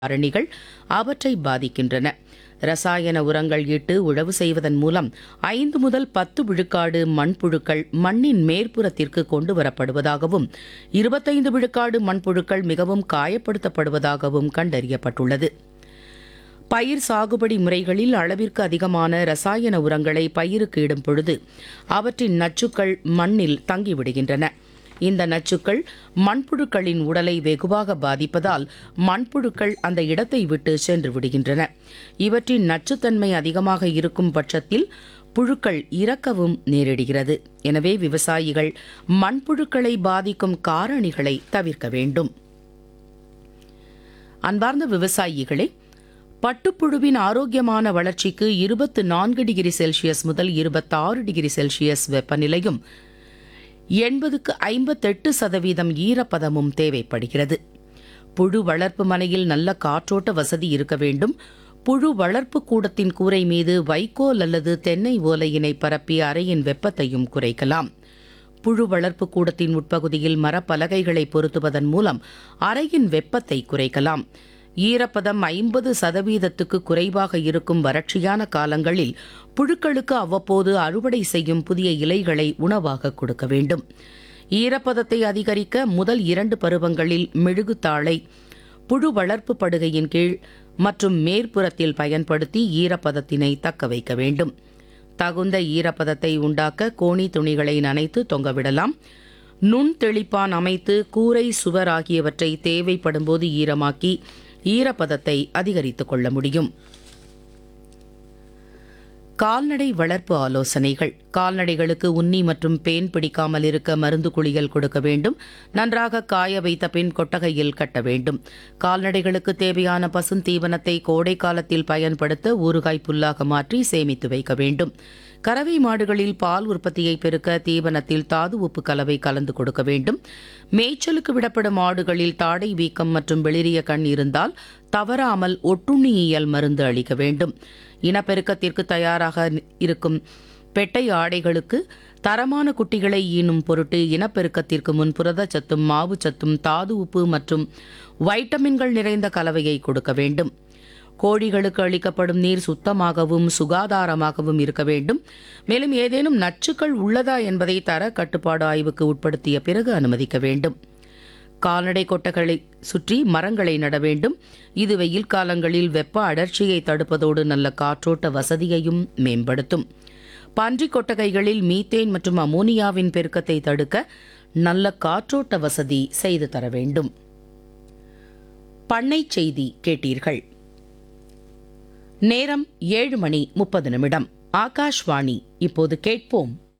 காரணிகள் அவற்றை பாதிக்கின்றன ரசாயன உரங்கள் இட்டு உழவு செய்வதன் மூலம் ஐந்து முதல் பத்து விழுக்காடு மண்புழுக்கள் மண்ணின் மேற்புறத்திற்கு கொண்டு வரப்படுவதாகவும் இருபத்தைந்து விழுக்காடு மண்புழுக்கள் மிகவும் காயப்படுத்தப்படுவதாகவும் கண்டறியப்பட்டுள்ளது பயிர் சாகுபடி முறைகளில் அளவிற்கு அதிகமான ரசாயன உரங்களை பயிருக்கு இடும் பொழுது அவற்றின் நச்சுக்கள் மண்ணில் தங்கிவிடுகின்றன இந்த நச்சுக்கள் மண்புழுக்களின் உடலை வெகுவாக பாதிப்பதால் மண்புழுக்கள் அந்த இடத்தை விட்டு சென்று விடுகின்றன இவற்றின் நச்சுத்தன்மை அதிகமாக இருக்கும் பட்சத்தில் புழுக்கள் இறக்கவும் நேரிடுகிறது எனவே விவசாயிகள் மண்புழுக்களை பாதிக்கும் காரணிகளை தவிர்க்க வேண்டும் அன்பார்ந்த விவசாயிகளே பட்டுப்புழுவின் ஆரோக்கியமான வளர்ச்சிக்கு இருபத்து நான்கு டிகிரி செல்சியஸ் முதல் இருபத்தாறு டிகிரி செல்சியஸ் வெப்பநிலையும் எண்பதுக்கு ஐம்பத்தெட்டு சதவீதம் ஈரப்பதமும் தேவைப்படுகிறது புழு வளர்ப்பு மனையில் நல்ல காற்றோட்ட வசதி இருக்க வேண்டும் புழு வளர்ப்பு கூடத்தின் கூரை மீது வைக்கோல் அல்லது தென்னை ஓலையினை பரப்பி அறையின் வெப்பத்தையும் குறைக்கலாம் புழு வளர்ப்பு கூடத்தின் உட்பகுதியில் மரப்பலகைகளை பொருத்துவதன் மூலம் அறையின் வெப்பத்தை குறைக்கலாம் ஈரப்பதம் ஐம்பது சதவீதத்துக்கு குறைவாக இருக்கும் வறட்சியான காலங்களில் புழுக்களுக்கு அவ்வப்போது அறுவடை செய்யும் புதிய இலைகளை உணவாக கொடுக்க வேண்டும் ஈரப்பதத்தை அதிகரிக்க முதல் இரண்டு பருவங்களில் மெழுகுத்தாளை புழு வளர்ப்பு படுகையின் கீழ் மற்றும் மேற்புறத்தில் பயன்படுத்தி ஈரப்பதத்தினை தக்க வைக்க வேண்டும் தகுந்த ஈரப்பதத்தை உண்டாக்க கோணி துணிகளை நனைத்து தொங்கவிடலாம் நுண் தெளிப்பான் அமைத்து கூரை சுவர் ஆகியவற்றை தேவைப்படும்போது ஈரமாக்கி ஈரப்பதத்தை அதிகரித்துக் கொள்ள முடியும் கால்நடை வளர்ப்பு ஆலோசனைகள் கால்நடைகளுக்கு உன்னி மற்றும் பேன் பிடிக்காமல் இருக்க மருந்து குளியல் கொடுக்க வேண்டும் நன்றாக காய வைத்த பின் கொட்டகையில் கட்ட வேண்டும் கால்நடைகளுக்கு தேவையான பசுந்தீவனத்தை கோடை காலத்தில் பயன்படுத்த ஊறுகாய் புல்லாக மாற்றி சேமித்து வைக்க வேண்டும் கறவை மாடுகளில் பால் உற்பத்தியை பெருக்க தீவனத்தில் தாது உப்பு கலவை கலந்து கொடுக்க வேண்டும் மேய்ச்சலுக்கு விடப்படும் மாடுகளில் தாடை வீக்கம் மற்றும் வெளிரிய கண் இருந்தால் தவறாமல் ஒட்டுண்ணியியல் மருந்து அளிக்க வேண்டும் இனப்பெருக்கத்திற்கு தயாராக இருக்கும் பெட்டை ஆடைகளுக்கு தரமான குட்டிகளை ஈனும் பொருட்டு இனப்பெருக்கத்திற்கு முன் புரதச்சத்தும் மாவுச்சத்தும் தாது உப்பு மற்றும் வைட்டமின்கள் நிறைந்த கலவையை கொடுக்க வேண்டும் கோழிகளுக்கு அளிக்கப்படும் நீர் சுத்தமாகவும் சுகாதாரமாகவும் இருக்க வேண்டும் மேலும் ஏதேனும் நச்சுக்கள் உள்ளதா என்பதை தர கட்டுப்பாடு ஆய்வுக்கு உட்படுத்திய பிறகு அனுமதிக்க வேண்டும் கால்நடை கொட்டைகளை சுற்றி மரங்களை நட வேண்டும் இது வெயில் காலங்களில் வெப்ப அடர்ச்சியை தடுப்பதோடு நல்ல காற்றோட்ட வசதியையும் மேம்படுத்தும் பன்றி கொட்டகைகளில் மீத்தேன் மற்றும் அமோனியாவின் பெருக்கத்தை தடுக்க நல்ல காற்றோட்ட வசதி செய்து தர வேண்டும் பண்ணை செய்தி கேட்டீர்கள் நேரம் ஏழு மணி முப்பது நிமிடம் ஆகாஷ்வாணி இப்போது கேட்போம்